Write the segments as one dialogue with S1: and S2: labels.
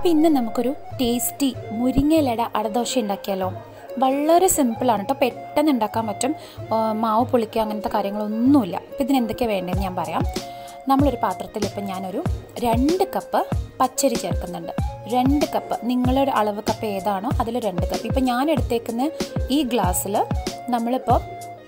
S1: അപ്പോൾ ഇന്ന് നമുക്കൊരു ടേസ്റ്റി മുരിങ്ങയിലട അടദോശ ഉണ്ടാക്കിയാലോ വളരെ സിമ്പിളാണ് കേട്ടോ പെട്ടെന്ന് ഉണ്ടാക്കാൻ പറ്റും ആ, മാവ് പൊളിക്കുക അങ്ങനത്തെ കാര്യങ്ങളൊന്നുമില്ല അപ്പോൾ ഇതിന് എന്തൊക്കെയാണ് വേണ്ടതെന്ന് ഞാൻ പറയാം നമ്മളൊരു പാത്രത്തിൽ ഇപ്പം ഞാനൊരു രണ്ട് കപ്പ് പച്ചരി ചേർക്കുന്നുണ്ട് രണ്ട് കപ്പ് നിങ്ങളുടെ അളവ് കപ്പ് ഏതാണോ അതിൽ രണ്ട് കപ്പ് ഇപ്പം ഞാൻ എടുത്തേക്കുന്ന ഈ ഗ്ലാസ്സിൽ നമ്മളിപ്പോൾ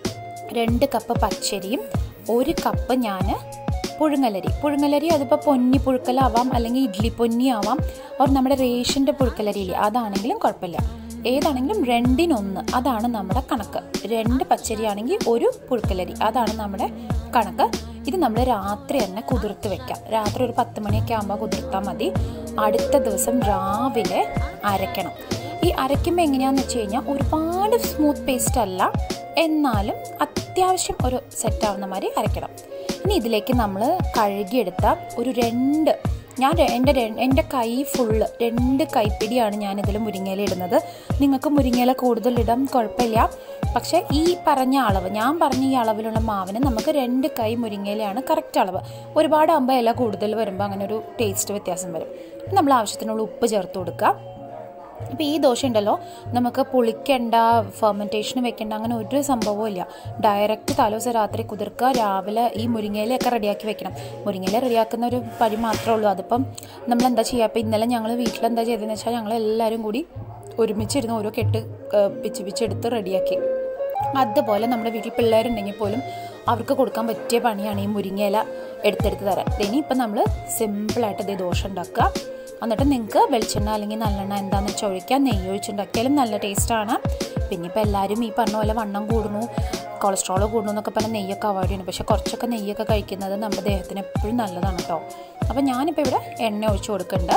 S1: രണ്ട് കപ്പ് പച്ചരിയും ഒരു കപ്പ് ഞാൻ പുഴുങ്ങലരി പുഴുങ്ങലരി അതിപ്പോൾ പൊന്നി പുഴുക്കലാവാം അല്ലെങ്കിൽ ഇഡ്ലി പൊന്നി ആവാം ഓർ നമ്മുടെ റേഷൻ്റെ പുഴുക്കലരി ഇല്ലേ അതാണെങ്കിലും കുഴപ്പമില്ല ഏതാണെങ്കിലും രണ്ടിനൊന്ന് അതാണ് നമ്മുടെ കണക്ക് രണ്ട് പച്ചരി ആണെങ്കിൽ ഒരു പുഴുക്കലരി അതാണ് നമ്മുടെ കണക്ക് ഇത് നമ്മൾ രാത്രി തന്നെ കുതിർത്ത് വെക്കാം രാത്രി ഒരു പത്ത് മണിയൊക്കെ ആകുമ്പോൾ കുതിർത്താൽ മതി അടുത്ത ദിവസം രാവിലെ അരയ്ക്കണം ഈ അരയ്ക്കുമ്പോൾ എങ്ങനെയാണെന്ന് വെച്ച് കഴിഞ്ഞാൽ ഒരുപാട് സ്മൂത്ത് പേസ്റ്റ് അല്ല എന്നാലും അത്യാവശ്യം ഒരു സെറ്റ് ആവുന്ന മാതിരി അരയ്ക്കണം ഇനി ഇതിലേക്ക് നമ്മൾ കഴുകിയെടുത്ത ഒരു രണ്ട് ഞാൻ ര- എൻ്റെ ര- എൻ്റെ കൈ ഫുള്ള് രണ്ട് കൈപ്പിടിയാണ് ഞാനിതിൽ മുരിങ്ങയില ഇടുന്നത് നിങ്ങൾക്ക് മുരിങ്ങയില കൂടുതലിടാം കുഴപ്പമില്ല പക്ഷേ ഈ പറഞ്ഞ അളവ് ഞാൻ പറഞ്ഞ ഈ അളവിലുള്ള മാവിന് നമുക്ക് രണ്ട് കൈ മുരിങ്ങയിലയാണ് കറക്റ്റ് അളവ് ഒരുപാടാകുമ്പോൾ ഇല കൂടുതൽ വരുമ്പോൾ അങ്ങനെ ഒരു ടേസ്റ്റ് വ്യത്യാസം വരും നമ്മൾ ആവശ്യത്തിനുള്ള ഉപ്പ് ചേർത്ത് കൊടുക്കുക അപ്പോൾ ഈ ദോശ ഉണ്ടല്ലോ നമുക്ക് പുളിക്കണ്ട ഫെർമെൻറ്റേഷന് വെക്കേണ്ട അങ്ങനെ ഒരു സംഭവവും ഇല്ല ഡയറക്റ്റ് തലേദിവസം രാത്രി കുതിർക്കുക രാവിലെ ഈ മുരിങ്ങയിലയൊക്കെ റെഡിയാക്കി വെക്കണം മുരിങ്ങയില റെഡിയാക്കുന്ന ഒരു പരി മാത്രമേ ഉള്ളൂ അതിപ്പം നമ്മൾ എന്താ ചെയ്യുക അപ്പോൾ ഇന്നലെ ഞങ്ങൾ വീട്ടിലെന്താ ചെയ്തതെന്ന് വെച്ചാൽ ഞങ്ങൾ എല്ലാവരും കൂടി ഒരുമിച്ചിരുന്ന് ഓരോ കെട്ട് ഏഹ്, പിച്ച് പിച്ചെടുത്ത് റെഡിയാക്കി അതുപോലെ നമ്മുടെ വീട്ടിൽ പിള്ളേരുണ്ടെങ്കിൽ പോലും അവർക്ക് കൊടുക്കാൻ പറ്റിയ പണിയാണ് ഈ മുരിങ്ങയില എടുത്തെടുത്ത് തരാൻ ഇനി ഇപ്പം നമ്മൾ സിമ്പിളായിട്ട് ഇതേ ദോശ ഉണ്ടാക്കുക എന്നിട്ട് നിങ്ങൾക്ക് വെളിച്ചെണ്ണ അല്ലെങ്കിൽ നല്ലെണ്ണ എന്താണെന്ന് വെച്ചാൽ ഒഴിക്കാം നെയ്യ് ഒഴിച്ചുണ്ടാക്കിയാലും നല്ല ടേസ്റ്റാണ് പിന്നെ ഇപ്പോൾ എല്ലാവരും ഈ പറഞ്ഞ പോലെ വണ്ണം കൂടുന്നു കൊളസ്ട്രോൾ കൂടുന്നു എന്നൊക്കെ പറഞ്ഞാൽ നെയ്യൊക്കെ അവോയ്ഡ് ചെയ്യണം പക്ഷേ കുറച്ചൊക്കെ നെയ്യൊക്കെ കഴിക്കുന്നത് നമ്മുടെ ദേഹത്തിന് എപ്പോഴും നല്ലതാണ് കേട്ടോ അപ്പോൾ ഞാനിപ്പോൾ ഇവിടെ എണ്ണ ഒഴിച്ച് കൊടുക്കുന്നുണ്ട്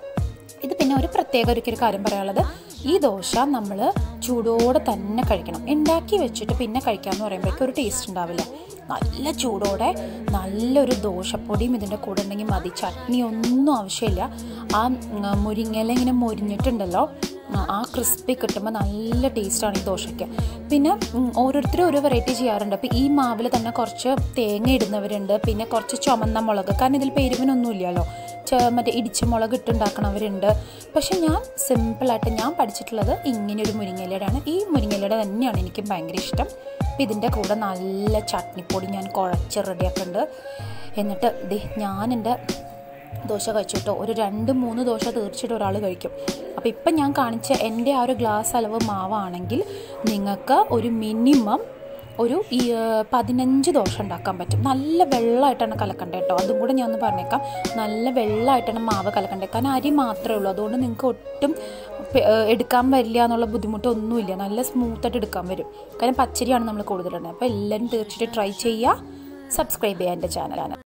S1: ഇത് പിന്നെ ഒരു പ്രത്യേക ഒരിക്കൽ കാര്യം പറയാനുള്ളത് ഈ ദോശ നമ്മൾ ചൂടോടെ തന്നെ കഴിക്കണം ഉണ്ടാക്കി വെച്ചിട്ട് പിന്നെ കഴിക്കാമെന്ന് പറയുമ്പോഴേക്കും ഒരു ടേസ്റ്റ് ഉണ്ടാവില്ല നല്ല ചൂടോടെ നല്ലൊരു ദോശപ്പൊടിയും ഇതിൻ്റെ കൂടെ ഉണ്ടെങ്കിൽ മതി ചട്നി ഒന്നും ആവശ്യമില്ല ആ ഉം, മുരിങ്ങയില ഇങ്ങനെ മൊരിഞ്ഞിട്ടുണ്ടല്ലോ ആ, ആ ക്രിസ്പി കിട്ടുമ്പോൾ നല്ല ടേസ്റ്റാണ് ഈ ദോശയ്ക്ക് പിന്നെ ഉം, ഓരോരുത്തരും ഓരോ വെറൈറ്റി ചെയ്യാറുണ്ട് അപ്പോൾ ഈ മാവിൽ തന്നെ കുറച്ച് തേങ്ങ ഇടുന്നവരുണ്ട് പിന്നെ കുറച്ച് ചുമന്ന മുളക് കാരണം ഇതിൽ പെരുവിനൊന്നുമില്ലല്ലോ ചെ- മറ്റേ ഇടിച്ച മുളക് ഇട്ടുണ്ടാക്കണവരുണ്ട് പക്ഷെ ഞാൻ സിമ്പിളായിട്ട് ഞാൻ പഠിച്ചിട്ടുള്ളത് ഇങ്ങനെ ഒരു മുരിങ്ങയിലയുടെയാണ് ഈ മുരിങ്ങയിലയുടെ തന്നെയാണ് എനിക്ക് ഭയങ്കര ഇഷ്ടം അപ്പം ഇതിൻ്റെ കൂടെ നല്ല ചട്നിപ്പൊടി ഞാൻ കുഴച്ച് റെഡിയാക്കുന്നുണ്ട് എന്നിട്ട് ദേ ഞാൻ എൻ്റെ ദോശ കഴിച്ചിട്ടോ ഒരു രണ്ട് മൂന്ന് ദോശ തീർച്ചയായിട്ടും ഒരാൾ കഴിക്കും അപ്പോൾ ഇപ്പം ഞാൻ കാണിച്ച എൻ്റെ ആ ഒരു ഗ്ലാസ് അളവ് മാവാണെങ്കിൽ നിങ്ങൾക്ക് ഒരു മിനിമം ഒരു ഈ ആ, പതിനഞ്ച് ദോശ ഉണ്ടാക്കാൻ പറ്റും നല്ല വെള്ളമായിട്ടാണ് കലക്കണ്ടത് കേട്ടോ അതും കൂടെ ഞാൻ ഒന്ന് പറഞ്ഞേക്കാം നല്ല വെള്ളമായിട്ടാണ് മാവ് കലക്കണ്ടത് കാരണം അരി മാത്രമേ ഉള്ളൂ അതുകൊണ്ട് നിങ്ങൾക്ക് ഒട്ടും പെ- ഏ, എടുക്കാൻ വരില്ല എന്നുള്ള ബുദ്ധിമുട്ടൊന്നുമില്ല നല്ല സ്മൂത്തായിട്ട് എടുക്കാൻ വരും കാരണം പച്ചരിയാണ് നമ്മൾ കൂടുതലുള്ളത് അപ്പോൾ എല്ലാവരും തീർച്ചയായിട്ടും ട്രൈ ചെയ്യുക സബ്സ്ക്രൈബ് ചെയ്യുക എൻ്റെ ചാനലാണ്